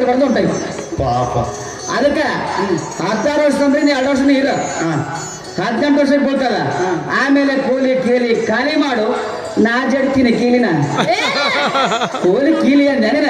ಬರ್ದು ಉಂಟಾಯ್ತು ಪಾಪ ಅದಕ್ಕೆ ಹತ್ತಾರು ವರ್ಷ ಅಂದ್ರೆ ನೀ ಎರಡು ವರ್ಷನೇ ಇರ ಹಾ ಹದಿನೆಂಟು ವರ್ಷ ಬೀಳ್ತದ ಆಮೇಲೆ ಕೂಲಿ ಕೀಲಿ ಖಾಲಿ ಮಾಡು ನಾ ಜಡ್ತೀನಿ ಕೀಲಿನ ಕೂಲಿ ಕೀಲಿ ಅಂದೆ ನೀನ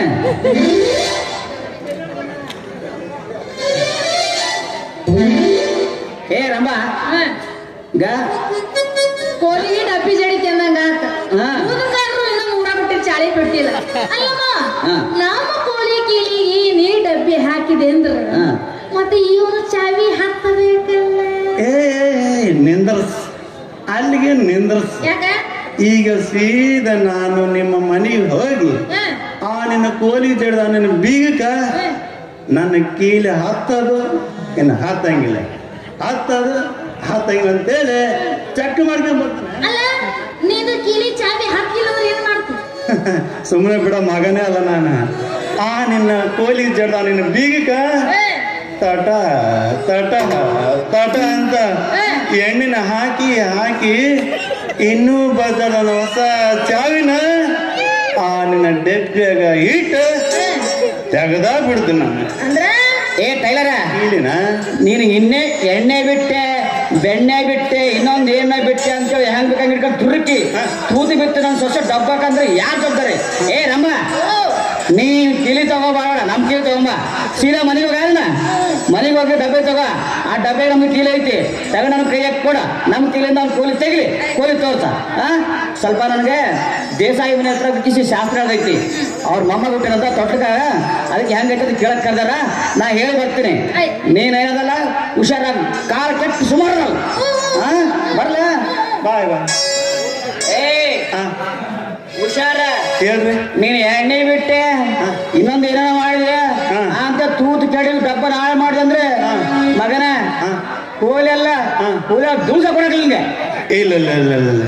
ಏ ರಂಬ ಗ ಕೋಲಿಗೆ ಡಬ್ಬಿ ಜಡಿ ತಿಂದಂಗ ಆತ ಹಾ. ಮುದುಕಾದ್ರು ಇನ್ನೂ ಮೂಡ ಬಿಟ್ಟು ಚಾಳಿ ಬಿಟ್ಟಿಲ್ಲ ಅಲ್ಲಮ್ಮ ಹಾ. ನಮ್ಮ ಕೋಳಿ ಕೀಲಿಗೆ ನೀ ಡಬ್ಬಿ ಹಾಕಿದೆ ಅಂದ್ರ ಹಾ. ಮತ್ತೆ ಇವನು ಚಾವಿ ಹಾಕಬೇಕಲ್ಲ ಏ ಏ, ನಿಂದ್ರಸ್ ಅಲ್ಲಿಗೆ ನಿಂದ್ರಸ್ ಯಾಕ ಈಗ ಸೀದಾ ನಾನು ನಿಮ್ಮ ಮನೆಗೆ ಹೋಗಿ ಹಾ. ಆ ನಿನ್ನ ಕೋಲಿ ಜಡ್ದ ನಿನ್ನ ಬೀಗಕ್ಕ ನನ್ನ ಕೀಲೆ ಹತ್ತದು ಇನ್ನು ಹತ್ತಂಗಿಲ್ಲ ಹತ್ತದು ಹತ್ತಂಗಿಲ್ಲ ಅಂತೇಳಿ ಚೆಕ್ ಮಾಡ್ಕೊಂಡ್ ಬರ್ತಾನೆ ಅಲ್ಲ ನೀನು ಕೀಲಿ ಚಾವಿ ಹಾಕಿಲ್ಲ ಅಂದ್ರೆ ಏನ್ ಮಾಡ್ತಿ ಸುಮ್ಮನೆ ಬಿಡೋ ಮಗನೇ ಅಲ್ಲ ನಾನು ಆ ನಿನ್ನ ಕೋಲಿ ಜಡ್ದ ನಿನ್ನ ಬೀಗಕ್ಕ ತಟ ತಟ ತಟ ಅಂತ ಎಣ್ಣಿನ ಹಾಕಿ ಹಾಕಿ ಇನ್ನೂ ಬದಲ ಹೊಸ ಚಾವಿನ ಆ ನಿನ್ನ ಡೆಬ್ಬಿಯಾಗ ಇಟ್ಟು ತೆಗದ ಬಿಡ್ತೀನಿ ನಾನು ಅಂದ್ರ ಏ ಟೈಲರ ಇಲ್ಲಿನ ನೀನು ಇನ್ನೇ ಎಣ್ಣೆ ಬಿಟ್ಟೆ ಬೆಣ್ಣೆ ಬಿಟ್ಟೆ ಇನ್ನೊಂದು ಏನ ಬಿಟ್ಟೆ ಅಂತೇಳಿ ಹೆಂಗ್ ಬೇಕಂಗ್ ಹಿಡ್ಕೊಂಡು ತುರುಕಿ ತೂತಿ ಬಿತ್ತು ನನ್ನ ಸೊಸೆ ಡಬ್ಬಕಂದ್ರೆ ಯಾರು ಜವಾಬ್ದಾರಿ ಏ ರಮ್ಮ ನೀ ಕಿಲಿ ತಗೋಬಾರ ನಮ್ ಕಿಲಿ ತಗೊಂಬ ಸೀದಾ ಮನೆಗೆ ಹೋಗಲ್ಲ ಮನೆಗೆ ಹೋಗಿ ಡಬ್ಬೆ ತಗೋ ಆ ಡಬ್ಬೆ ನಮ್ಗೆ ಕೀಲಿ ಐತಿ ತಗೊಂಡು ನನ್ನ ಕೈಯಾಗ ಕೊಡ ನಮ್ಮ ಕೀಲಿಂದ ಅವ್ನು ಕೋಲಿ ತೆಗಿಲಿ ಕೋಲಿ ತೋರ್ಸ ಆ ಸ್ವಲ್ಪ ನನಗೆ ದೇಸಾಯಿ ಮನೆ ಹತ್ರ ಕಿಸಿ ಶಾಸ್ತ್ರ ಐತಿ ಅವ್ರ ಮೊಮ್ಮ ಹುಟ್ಟಿನಂತ ತೊಟ್ಟಕ ಅದಕ್ಕೆ ಹೆಂಗೈತೆ ಅಂತ ಕೇಳಕ್ ಕರ್ದಾರ ನಾ ಹೇಳಿ ಬರ್ತೀನಿ ಆಯ್ತ್. ನೀನ್ ಹೇಳದಲ್ಲ ಹುಷಾರಾಗ ಕಾಲ್ ಕೆಟ್ಟು ಸುಮಾರು ನಾವು ಆ ಬರ್ಲ ಬಾಯ್ ಬಾಯ್ ಏ ಹಾ ಹುಷಾರ ಹೇಳ್ರಿ ನೀನ್ ಎಣ್ಣೆ ಬಿಟ್ಟೆ ಇನ್ನೊಂದು ಏನೋ ಮಾಡಿದೆ ಹಾ. ಅಂತ ತೂತು ಕೆಡಿಲ್ ಡಬ್ಬ ನಾಳೆ ಮಾಡಿದೆ ಅಂದ್ರೆ ಮಗನ ಹಾ. ಕೋಲಿ ಅಲ್ಲ ಹಾ. ಕೋಲಿ ದುಂಸ ಕೊಡಕ್ಕಿಲ್ಲ ನಿಂಗೆ ಇಲ್ಲ ಇಲ್ಲ ಇಲ್ಲ ಇಲ್ಲ ಇಲ್ಲ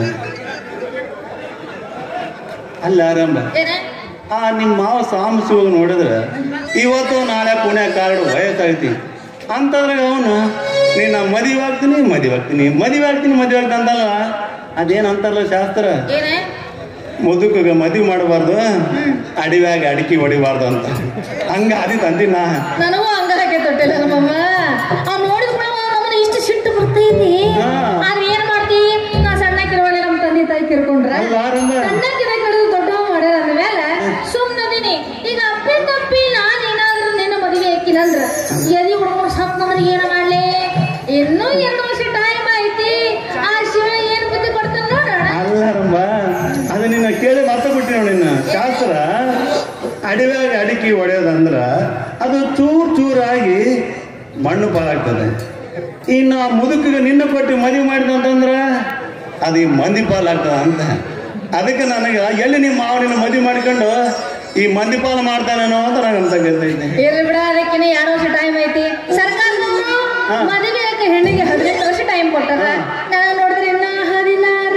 ಅಲ್ಲ ಆರಂಭ ಏನ ಆ ನಿಮ್ಮ ಮಾವ ಸಾಂಬಸಿವಾಗ ನೋಡಿದ್ರೆ ಇವತ್ತು ನಾಳೆ ಪುಣ್ಯ ಕಾರ್ಡು ವಯಸ್ಸಾಗ್ತಿ ಅಂತಂದ್ರೆ ಅವನು ನೀನು ಮದುವೆ ಆಗ್ತೀನಿ ಮದುವೆ ಆಗ್ತೀನಿ ಮದುವೆ ಆಗ್ತೀನಿ ಮದುವೆ ಆಗ್ತೀನಿ ಅಂತಲ್ಲ ಅದೇನು ಅಂತಾರಲ್ಲ ಶಾಸ್ತ್ರ ಏನ ಮುದುಕಗ ಮದುವೆ ಮಾಡಬಾರ್ದು ಅಡಿವ್ಯಾಗ ಅಡಿಕೆ ಹೊಡಿಬಾರ್ದು ಅಂತ ಹಂಗ ಆದಿತ್ತು ಅಂತೀನಿ ನಾ ನನಗೂ ಹಂಗ ಹಾಕಿ ತೊಟ್ಟಿಲ್ಲ ನಮ್ಮಮ್ಮ ಆ ನೋಡಿದ ಕೂಡ ನಮ್ಮನ್ನ ಇಷ್ಟು ಸಿಟ್ಟು ಬರ್ತೈತಿ ಹಾ. ಆದ್ರೆ ಏನ್ ಮಾಡ್ತಿ ನಾ ಸಣ್ಣ ಕಿರುವಳಿ ನಮ್ಮ ತಂದೆ ತಾಯಿ ಕಿರ್ಕೊಂಡ್ರ ಅಲ್ಲ ಆರಂಭ ಸಣ್ಣ ಕಿರ ಕಡಿದು ದೊಡ್ಡ ಮಾಡ್ಯಾರ ಅಂದ್ಮೇಲೆ ಸುಮ್ಮನದೀನಿ ಈಗ ಅಪ್ಪಿ ತಪ್ಪಿ ನಾನು ಏನಾದ್ರೂ ನಿನ್ನ ಮದುವೆ ಹಾಕಿನಂದ್ರ ಎದಿ ಹುಡ್ಕೊಂಡು ಸಪ್ ನನಗೆ ಏನ ಮಾಡ್ಲಿ ಇನ್ನೂ ಎರಡು ವರ್ಷ ಟೈಮ್ ಐತಿ ಆ ಶಿವ ಏನ್ ಬುದ್ಧಿ ಕೊಡ್ತಾನ ನೋಡೋಣ ಅಲ್ಲಾರಂಬ ಅದು ನಿನ್ನ ಕೇಳಿ ಮಾತಾಡ್ಬಿಟ್ಟಿ ನೋಡಿ ನಿನ್ನ ಶಾಸ್ತ್ರ ಅಡಿವ್ಯಾಗ ಅಡಿಕೆ ಹೊಡೆಯೋದಂದ್ರ ಅದು ಚೂರ್ ಚೂರಾಗಿ ಮಣ್ಣು ಪಾಲಾಗ್ತದೆ ಇನ್ನು ಆ ಮುದುಕಿಗೆ ನಿನ್ನ ಕೊಟ್ಟು ಮದುವೆ ಮಾಡಿದ ಅಂತಂದ್ರ ಅದು ಈ ಮಂದಿ ಪಾಲಾಗ್ತದ ಅಂತ ಅದಕ್ಕೆ ನನಗೆ ಎಲ್ಲಿ ನಿಮ್ಮ ಮಾವನಿನ ಮದುವೆ ಮಾಡ್ಕೊಂಡು ಈ ಮಂದಿ ಪಾಲು ಮಾಡ್ತಾನೇನೋ ಅಂತ ನನಗೆ ಅನ್ಸಕೈತೆ ಇರ್ಲಿ ಬಿಡ ಅದಕ್ಕಿನ್ನ ಎರಡು ವರ್ಷ ಟೈಮ್ ಐತಿ ಸರ್ಕಾರದವರು ಹಾ. ಮದುವೆ ಆಗ ಹೆಣ್ಣಿಗೆ ಹದಿನೆಂಟು ವರ್ಷ ಟೈಮ್ ಕೊಟ್ಟಾರ ನಾನು ನೋಡಿದ್ರೆ ಇನ್ನ ಹದಿನಾರ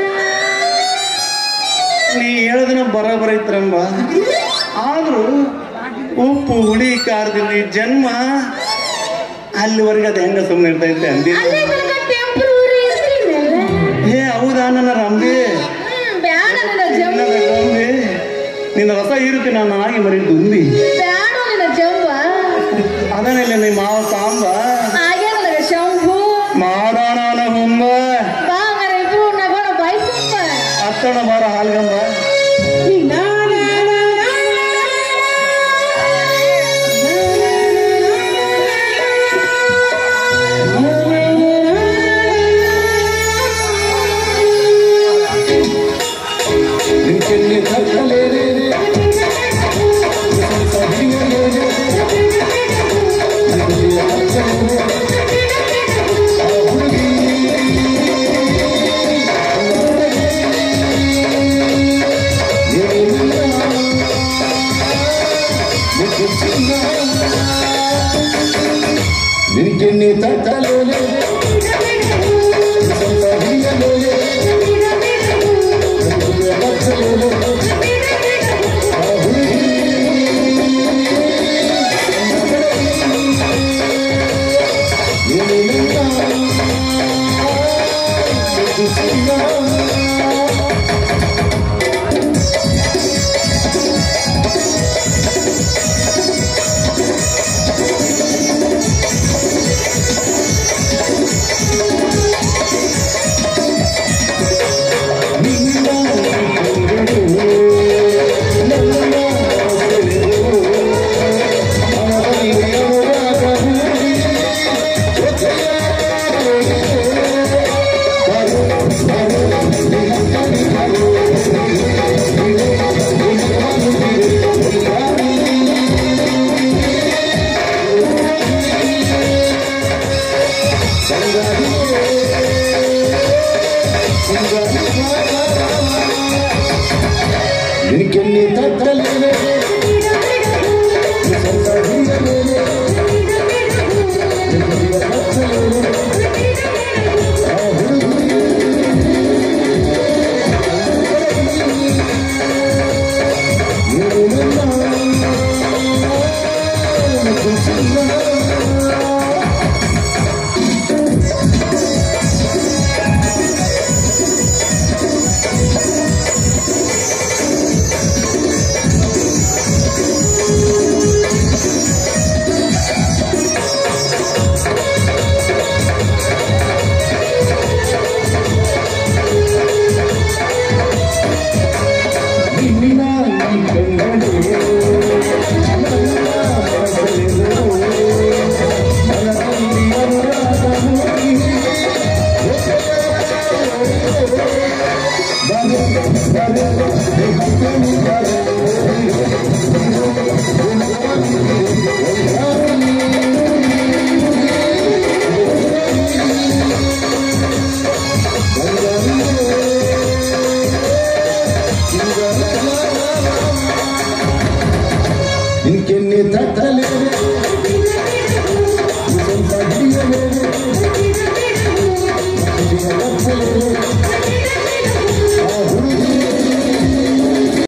ನೀ ಹೇಳೋದನ್ನ ಬರೋಬ್ಬರ ಐತ್ರಂಬ ಆದ್ರೂ ಉಪ್ಪು ಹುಳಿ ಖಾರದಿಂದ ಈ ಜನ್ಮ ಅಲ್ಲಿವರೆಗೆ ಅದು ಹೆಂಗ ಸುಮ್ಮನೆ ಇರ್ತೈತೆ ಅಂದಿಲ್ಲ ಅಲ್ಲೇ ತನಕ ಟೆಂಪ್ರವರಿ ಇರ್ತೀನಿ ಏ ಹೌದಾ ನನ್ನ ರಂಬಿ ಹ್ಮ್ ಬ್ಯಾಡ ನಿನ್ನ ನನ್ನ ಜಂಬ ರಂಬಿ ನಿನ್ನ ರಸ ಇರುತ್ತೆ ನಾನು ಆಗಿ ಮರಿ ದುಂಬಿ ಬ್ಯಾಡ ನಿನ್ನ ಜಂಬ ಅದನ್ನೆಲ್ಲ ನಿಮ್ಮ ಮಾವ ಸಾಂಬ ಹಾಗೆ ನನಗೆ ಶಂಭು ಮಾಡೋಣ ಅಲ್ಲ ಹುಂಬ ಬಾ ಮರ ಇಬ್ರು ನಗೋಣ ಬಾಯ್ ತುಂಬ ಹತ್ತಣ ಬಾರ ಹಾಲ್ಗಂಬ ನಿನಗೆ ತಟ್ಟಲೋಲೆ ಸ್ವಲ್ಪ ಹಿಡಿಯಲೋಲೆ ಲಕ್ಷಲೋಲೆ ಆ ಹುಡುಗಿ ಸುಖ